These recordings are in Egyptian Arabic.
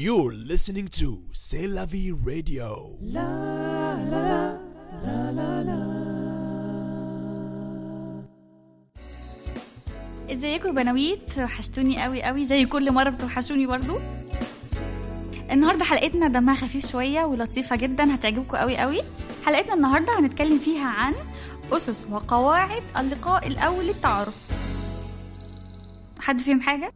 You're listening to C'est la vie radio. ازيكم يا بناويت وحشتوني قوي قوي زي كل مره بتوحشوني برضو النهارده حلقتنا دمها خفيف شويه ولطيفه جدا هتعجبكم قوي قوي حلقتنا النهارده هنتكلم فيها عن اسس وقواعد اللقاء الاول للتعارف حد فيهم حاجه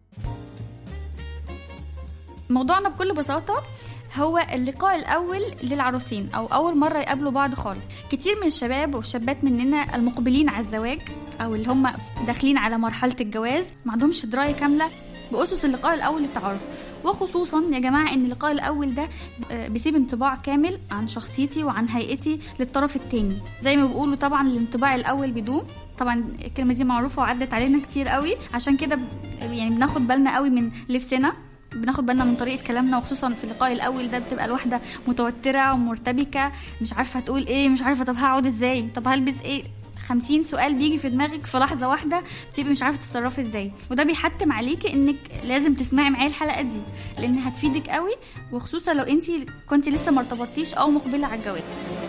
موضوعنا بكل بساطه هو اللقاء الأول للعروسين أو أول مرة يقابلوا بعض خالص كتير من الشباب والشابات مننا المقبلين على الزواج أو اللي هم داخلين على مرحلة الجواز ما عندهمش دراية كاملة بأسس اللقاء الأول للتعارف وخصوصا يا جماعة إن اللقاء الأول ده آه، بيسيب انطباع كامل عن شخصيتي وعن هيئتي للطرف التاني زي ما بيقولوا طبعا الانطباع الأول بيدوم طبعا الكلمة دي معروفة وعدت علينا كتير قوي عشان كده ب- يعني بناخد بالنا قوي من لبسنا بناخد بالنا من طريقه كلامنا وخصوصا في اللقاء الاول ده بتبقى الواحده متوتره ومرتبكه مش عارفه تقول ايه مش عارفه طب هقعد ازاي طب هلبس ايه خمسين سؤال بيجي في دماغك في لحظة واحدة بتبقي مش عارفة تتصرفي ازاي وده بيحتم عليكي انك لازم تسمعي معايا الحلقة دي لان هتفيدك قوي وخصوصا لو انت كنت لسه ما ارتبطتيش او مقبلة على الجواز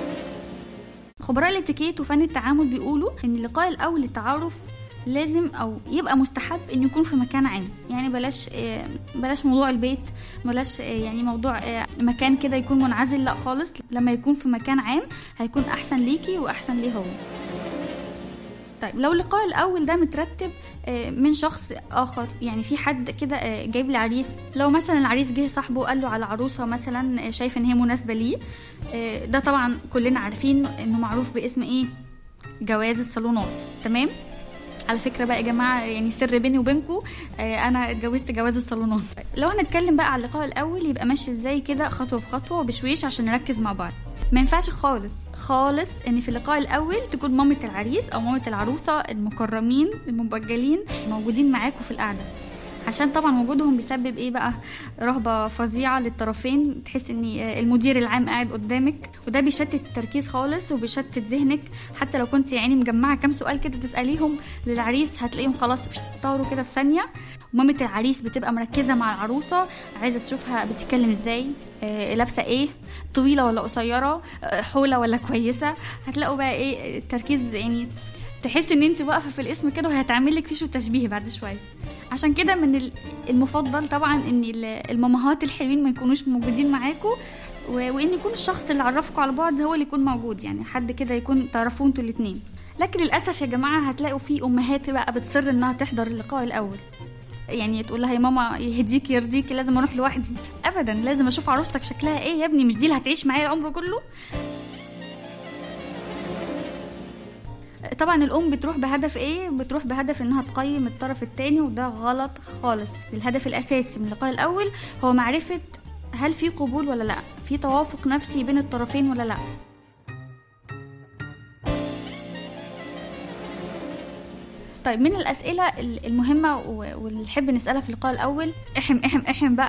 خبراء الاتيكيت وفن التعامل بيقولوا ان اللقاء الاول للتعارف لازم او يبقى مستحب ان يكون في مكان عام يعني بلاش آه، بلاش موضوع البيت بلاش آه، يعني موضوع آه، مكان كده يكون منعزل لا خالص لما يكون في مكان عام هيكون احسن ليكي واحسن ليه هو طيب لو اللقاء الاول ده مترتب آه، من شخص اخر يعني في حد كده آه، جايب لي عريس لو مثلا العريس جه صاحبه قال له على عروسه مثلا آه، شايف ان هي مناسبه ليه آه، ده طبعا كلنا عارفين انه معروف باسم ايه جواز الصالونات تمام على فكره بقى يا جماعه يعني سر بيني وبينكم انا اتجوزت جواز الصالونات لو هنتكلم بقى على اللقاء الاول يبقى ماشي ازاي كده خطوه بخطوه وبشويش عشان نركز مع بعض ما ينفعش خالص خالص ان في اللقاء الاول تكون مامة العريس او مامة العروسه المكرمين المبجلين موجودين معاكم في القعده عشان طبعا وجودهم بيسبب ايه بقى رهبه فظيعه للطرفين تحس ان المدير العام قاعد قدامك وده بيشتت التركيز خالص وبيشتت ذهنك حتى لو كنت يعني مجمعه كام سؤال كده تساليهم للعريس هتلاقيهم خلاص طاروا كده في ثانيه ومامة العريس بتبقى مركزه مع العروسه عايزه تشوفها بتتكلم ازاي آه، لابسه ايه طويله ولا قصيره آه، حوله ولا كويسه هتلاقوا بقى ايه التركيز يعني تحس ان انت واقفه في الاسم كده وهتعمل لك فيش تشبيه بعد شويه عشان كده من ال- المفضل طبعا ان ال- المامهات الحلوين ما يكونوش موجودين معاكم و- وان يكون الشخص اللي عرفكم على بعض هو اللي يكون موجود يعني حد كده يكون تعرفوه انتوا الاتنين لكن للاسف يا جماعه هتلاقوا في امهات بقى بتصر انها تحضر اللقاء الاول يعني تقول لها يا ماما يهديك يرضيك لازم اروح لوحدي ابدا لازم اشوف عروستك شكلها ايه يا ابني مش دي اللي هتعيش معايا العمر كله طبعا الام بتروح بهدف ايه بتروح بهدف انها تقيم الطرف التاني وده غلط خالص الهدف الاساسي من اللقاء الاول هو معرفه هل في قبول ولا لا في توافق نفسي بين الطرفين ولا لا طيب من الاسئله المهمه و- واللي نحب نسالها في اللقاء الاول احم احم احم بقى